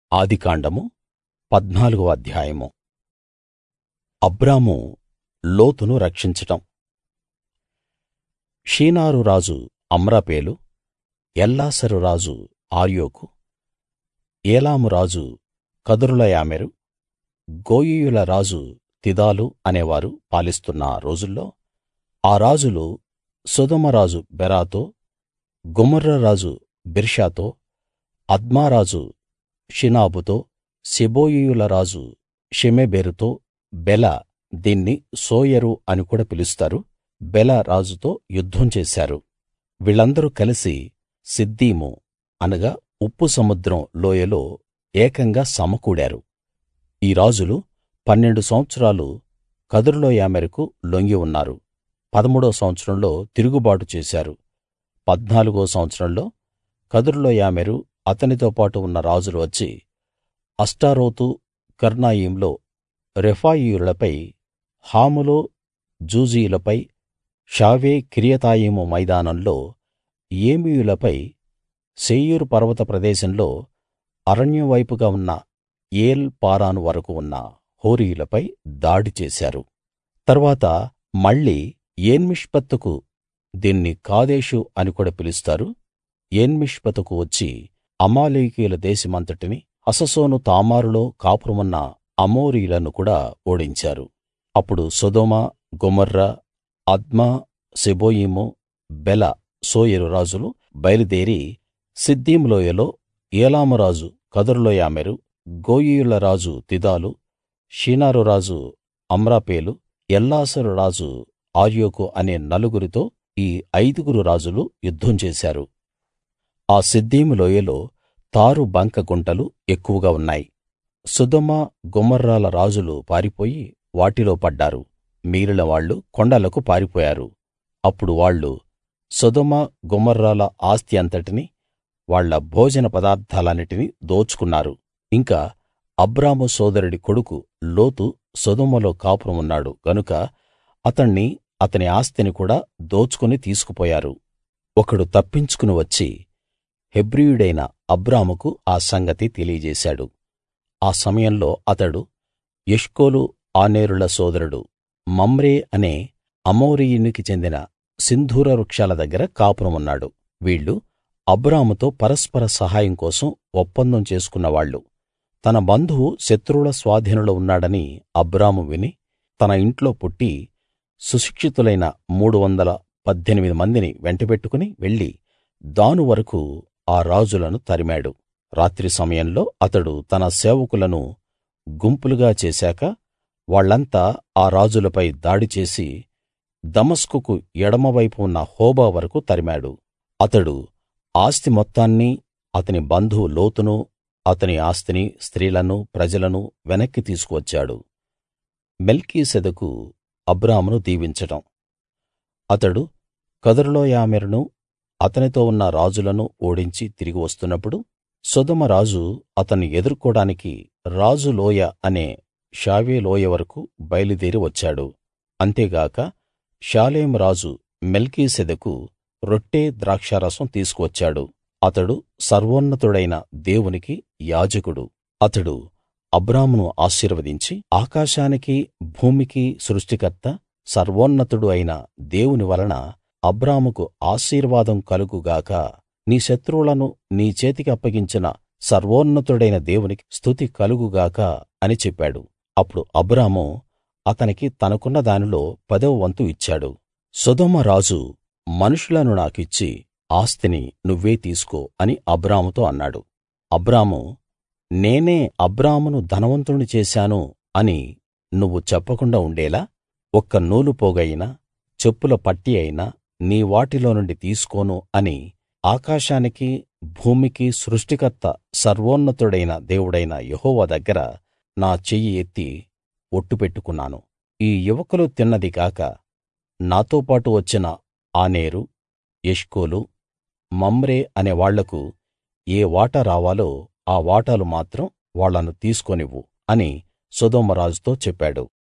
ఆదికాండము పద్నాలుగో అధ్యాయము అబ్రాము లోతును రక్షించడం షీనారు రాజు అమ్రాపేలు ఎల్లాసరు రాజు అర్యోకు ఏలాము రాజు కదొర్లాయోమెరు గోయీయుల రాజు తిదాలు అనేవారు పాలిస్తున్న రోజుల్లో ఆ రాజులు సొదొమ రాజు బెరాతో గొమొర్రా రాజు బిర్షాతో అద్మా రాజు షినాబుతో సెబోయీయుల రాజు షెమెబెరుతో బెల దీన్ని సోయరు అని కూడా పిలుస్తారు బెల రాజుతో యుద్ధం చేశారు వీళ్ళందరూ కలిసి సిద్దీము అనగా ఉప్పు సముద్రం లోయలో ఏకంగా సమకూడారు ఈ రాజులు పన్నెండు సంవత్సరాలు కదొర్లాయోమెరుకు లొంగి ఉన్నారు పదమూడో సంవత్సరంలో తిరుగుబాటు చేశారు పద్నాలుగో సంవత్సరంలో కదొర్లాయోమెరు అతనితో పాటు ఉన్న రాజులు వచ్చి అష్తారోతు కర్నాయిములో రెఫాయీయులపై హాములో జూజీయులపై షావే కిర్యతాయిము మైదానంలో ఏమీయులపై శేయీరు పర్వత ప్రదేశంలో అరణ్యం వైపుగా ఉన్న ఏల్ పారాను వరకూ ఉన్న హోరీయులపై దాడి చేశారు తరువాత మళ్ళీ ఏన్మిష్పతుకు దీన్ని కాదేషు అని కూడా పిలుస్తారు ఏన్మిష్పతుకు వచ్చి అమాలేకీయుల దేశమంతటిని హససోను తామారులో కాపురమున్న అమోరీయులను కూడా ఓడించారు అప్పుడు సొదొమ గొమొర్రా అద్మా సెబోయీము బెల సోయరు రాజులు బయలుదేరి సిద్దీం లోయలో ఏలాము రాజు కదొర్లాయోమెరు గోయీయుల రాజు తిదాలు షీనారు రాజు అమ్రాపేలు ఎల్లాసరు రాజు అర్యోకు అనే నలుగురితో ఈ ఐదుగురు రాజులు యుద్ధం చేశారు ఆ సిద్దీము లోయలో తారు బంక గుంటలు ఎక్కువగా ఉన్నాయి సొదొమ గొమొర్రాల రాజులు పారిపోయి వాటిలో పడ్డారు మిగిలిన వాళ్ళు కొండలకు పారిపోయారు అప్పుడు వాళ్ళు సొదొమ గొమొర్రాల ఆస్తి అంతటినీ వాళ్ళ భోజన పదార్థాలన్నిటినీ దోచుకున్నారు ఇంకా అబ్రాము సోదరుడి కొడుకు లోతు సొదొమలో కాపురం ఉన్నాడు గనుక అతణ్ణి అతని ఆస్తిని కూడా దోచుకుని తీసుకుపోయారు ఒకడు తప్పించుకుని వచ్చి హెబ్రీయుడైన అబ్రాముకు ఆ సంగతి తెలియజేశాడు ఆ సమయంలో అతడు ఎష్కోలు ఆనేరుల సోదరుడు మమ్రే అనే అమోరీయునికి చెందిన సింధూర వృక్షాల దగ్గర కాపురం ఉన్నాడు వీళ్ళు అబ్రాముతో పరస్పర సహాయం కోసం ఒప్పందం చేసుకున్నవాళ్ళు తన బంధువు శత్రువుల స్వాధీనంలో ఉన్నాడని అబ్రాము విని తన ఇంట్లో పుట్టి సుశిక్షితులైన మూడు వందల పద్దెనిమిది మందిని వెంటబెట్టుకుని వెళ్లి దాను వరకూ ఆ రాజులను తరిమాడు రాత్రి సమయంలో అతడు తన సేవకులను గుంపులుగా చేశాక వాళ్ళంతా ఆ రాజులపై దాడి చేసి దమస్కుకు ఎడమవైపు ఉన్న హోబా వరకూ తరిమాడు అతడు ఆస్తి మొత్తాన్నీ అతని బంధువు లోతును అతని ఆస్తిని స్త్రీలను ప్రజలను వెనక్కి తీసుకువచ్చాడు మెల్కీసెదెకు అబ్రామును దీవించడం అతడు కదొర్లాయోమెరును అతనితో ఉన్న రాజులను ఓడించి తిరిగి వస్తున్నప్పుడు సొదొమ రాజు అతన్ని ఎదుర్కోడానికి రాజు లోయ అనే షావే లోయ వరకూ బయలుదేరి వచ్చాడు అంతేగాక షాలేం రాజు మెల్కీసెదెకు రొట్టె ద్రాక్షారసం తీసుకువచ్చాడు అతడు సర్వోన్నతుడైన దేవునికి యాజకుడు అతడు అబ్రామును ఆశీర్వదించి ఆకాశానికి భూమికి సృష్టికర్త సర్వోన్నతుడు అయిన దేవుని వలన అబ్రాముకు ఆశీర్వాదం కలుగు గాక నీ శత్రువులను నీ చేతికి అప్పగించిన సర్వోన్నతుడైన దేవునికి స్తుతి కలుగు గాక అని చెప్పాడు అప్పుడు అబ్రాము అతనికి తనకున్న దానిలో పదవ వంతు ఇచ్చాడు సొదొమ రాజు మనుషులను నాకిచ్చి ఆస్తిని నువ్వే తీసుకో అని అబ్రాముతో అన్నాడు అబ్రాము నేనే అబ్రామును ధనవంతుణ్ణి చేశాను అని నువ్వు చెప్పకుండా ఉండేలా ఒక్క నూలు పోగయినా చెప్పుల పట్టి అయినా నీ వాటిలో నుండి తీసుకోను అని ఆకాశానికి భూమికి సృష్టికర్త సర్వోన్నతుడైన దేవుడైన యెహోవా దగ్గర నా చెయ్యి ఎత్తి ఒట్టు పెట్టుకున్నాను ఈ యువకులు తిన్నది కాక నాతో పాటు వచ్చిన ఆనేరు ఎష్కోలు మమ్రే అనే వాళ్లకు ఏ వాటా రావాలో ఆ వాటాలు మాత్రం వాళ్ళను తీసుకోనివ్వు అని సొదొమ రాజుతో చెప్పాడు